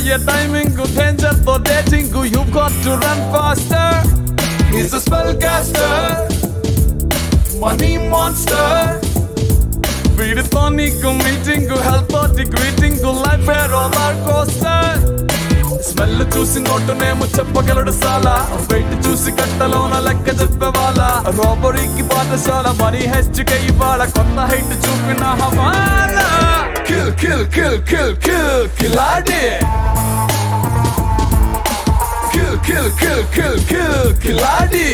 అయ్యే timing danger తో dating you got to run faster he's a spell caster money monster వీడితో నీకు meeting health తోటి greeting life roller coaster smell చూసి నోటునేమో చెప్పగలడు సాలా వెయిట్ చూసి కట్టలోన లెక్క చెప్పేవాళ్ళ రాబరీకి పాఠశాల మనీ హెచ్చుకే ఇవాళ కొత్త హైట్ చూపిన హవాలా kill kill kill kill kill కిలాడి kill kill kill kill kill కిలాడి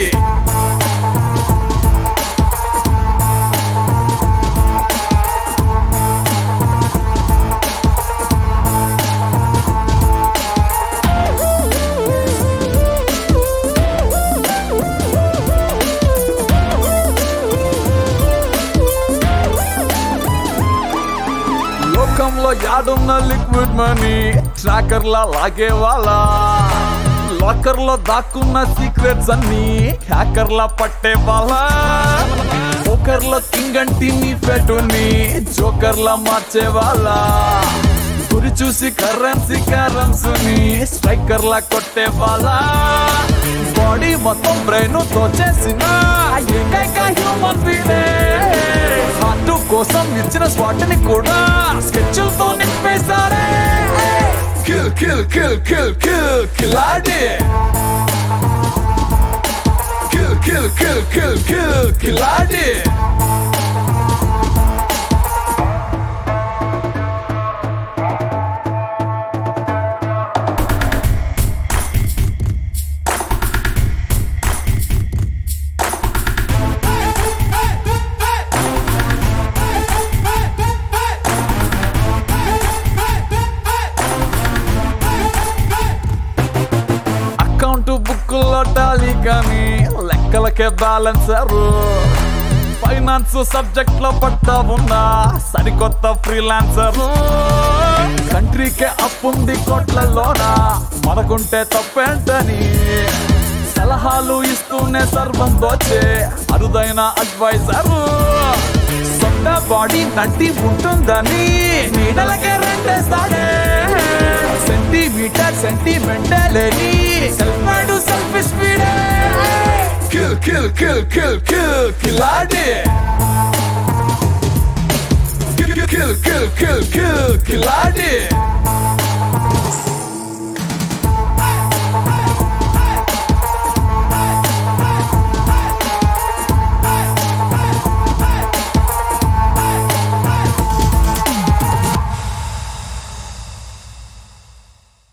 లోకంలో యాడున్న లిక్విడ్ మనీ ట్రాకర్ లా లాగే వాళ్ళ లాకర్ లో దాక్కున్న సీక్రెట్స్ అన్ని హ్యాకర్ లా పట్టే వాళ్ళ పోకర్ లో కింగ్ అంటే నీ పెట్టుని జోకర్ లా మార్చే వాళ్ళ గురి చూసి కరెన్సీ కరెన్స్ ని స్ట్రైకర్ లా కొట్టే వాళ్ళ బాడీ మొత్తం బ్రెయిన్ తోచేసిన ఏకైక హ్యూమన్ బీడే హార్ట్ కోసం ఇచ్చిన స్పాట్ ని కూడా స్కెచ్లతో నింపేశారే kill kill kill kill kill కిలాడి kill kill kill kill kill కిలాడి అకౌంట్ బుక్కుల్లో టాలీ కానీ లెక్కలకే బ్యాలెన్సరు ఫైనాన్స్ సబ్జెక్ట్ లో పట్టా ఉన్నా సరికొత్త ఫ్రీలాన్సర్ కంట్రీకే అప్పుంది కోట్లలోన మనకుంటే తప్పేంటని సలహాలు ఇస్తూనే సర్వం దోచే అరుదైన అడ్వైజర్ సొంత బాడీ నడ్డి ఉంటుందని నీడలకే రెండేస్తాడే సెంటీమీటర్ సెంటిమెంటలేని సెల్ఫ్ మైండ్ సెల్ఫ్ స్పీడే kill kill kill kill kill కిలాడి kill kill kill kill kill కిలాడి